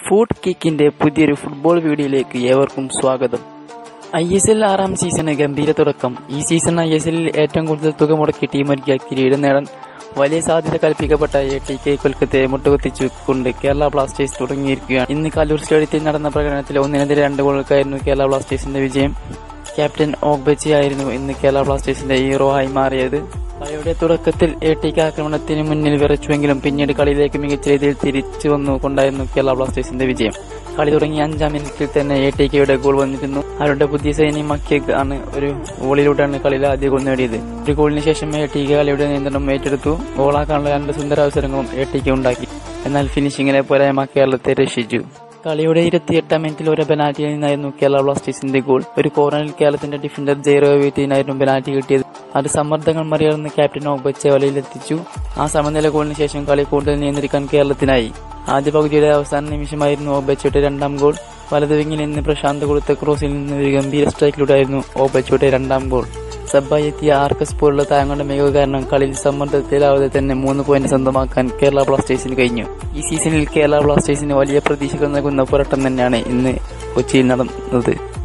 food കിക്കിന്റെ പുതിയൊരു football വീഡിയോയിലേക്ക് ഏവർക്കും സ്വാഗതം ഐ എസ് എൽ ആറാം സീസണ് ഗംഭീര തുടക്കം ഈ സീസൺ ഐ എസ് എല്ലിൽ ഏറ്റവും കൂടുതൽ തുക മുടക്കി ടീമൊരുക്കിയ കിരീടം നേടാൻ വലിയ സാധ്യത കൽപ്പിക്കപ്പെട്ട എ ടി കെ കൊൽക്കത്തയെ മുട്ടുകുത്തിച്ചുകൊണ്ട് കേരള ബ്ലാസ്റ്റേഴ്സ് തുടങ്ങിയിരിക്കുകയാണ് ഇന്ന് കല്ലൂർ സ്റ്റേഡിയത്തിൽ നടന്ന പ്രകടനത്തിൽ ഒന്നിനെതിരെ രണ്ട് ഗോളുകൾക്കായിരുന്നു കേരള ബ്ലാസ്റ്റേഴ്സിന്റെ വിജയം ക്യാപ്റ്റൻ ഓഗ്ബച്ചി ആയിരുന്നു ഇന്ന് കേരള ബ്ലാസ്റ്റേഴ്സിന്റെ ഹീറോ ആയി മാറിയത് കളിയുടെ തുടക്കത്തിൽ എ ടി കെ ആക്രമണത്തിന് മുന്നിൽ വിറച്ചുവെങ്കിലും പിന്നീട് കളിയിലേക്ക് മികച്ച രീതിയിൽ തിരിച്ചു വന്നു കൊണ്ടായിരുന്നു കേരള ബ്ലാസ്റ്റേഴ്സിന്റെ വിജയം കളി തുടങ്ങിയ അഞ്ചാം മിനിറ്റിൽ തന്നെ എ ടി കെയുടെ ഗോൾ വന്നിരുന്നു അവരുടെ പുതിയ സൈന്യം മക്കിയഗ് ആണ് ഒരു ഗോളിലൂടെയാണ് കളിയിൽ ആദ്യ ഗോൾ നേടിയത് ഒരു ഗോളിന് ശേഷം എ ടി കെ കളിയുടെ നിയന്ത്രണം ഏറ്റെടുത്തു ഗോളാക്കാനുള്ള രണ്ട് സുന്ദര അവസരങ്ങളും എ ടി കെ ഉണ്ടാക്കി എന്നാൽ ഫിനിഷിങ്ങിനെ പോരായ്മ കേരളത്തെ രക്ഷിച്ചു കളിയുടെ ഇരുപത്തിയെട്ടാം മിനിറ്റിൽ ഒരു പെനാൽറ്റിയിൽ നിന്നായിരുന്നു കേരള ബ്ലാസ്റ്റേഴ്സിന്റെ ഗോൾ ഒരു കോർണറിൽ കേരളത്തിന്റെ ഡിഫൻഡർ ജെയ്റോ വീട്ടിനായിരുന്നു പെനാൽറ്റി കിട്ടിയത് അത് സമ്മർദ്ദങ്ങൾ മറികടന്ന് ക്യാപ്റ്റൻ ഓബച്ചെ വലയിലെത്തിച്ചു ആ സമനില ഗോളിന് ശേഷം കളി കൂടുതൽ നിയന്ത്രിക്കാൻ കേരളത്തിനായി ആദ്യ പകുതിയുടെ അവസാന നിമിഷമായിരുന്നു ഓബച്ചയുടെ രണ്ടാം ഗോൾ വലതു വിങ്ങിൽ നിന്ന് പ്രശാന്ത് കൊടുത്ത ക്രോസിൽ നിന്ന് ഒരു ഗംഭീര സ്ട്രൈക്കിലൂടെയായിരുന്നു ഓബച്ചയുടെ രണ്ടാം ഗോൾ സബ്ബായി എത്തിയ ആർക്കസ് പോലുള്ള താങ്കളുടെ മികവ് കാരണം കളിയിൽ സമ്മർദ്ദത്തിലാവാതെ തന്നെ മൂന്ന് പോയിന്റ് സ്വന്തമാക്കാൻ കേരള ബ്ലാസ്റ്റേഴ്സിന് കഴിഞ്ഞു ഈ സീസണിൽ കേരള ബ്ലാസ്റ്റേഴ്സിന് വലിയ പ്രതീക്ഷകൾ നൽകുന്ന പോരാട്ടം തന്നെയാണ് ഇന്ന് കൊച്ചിയിൽ നടന്നത്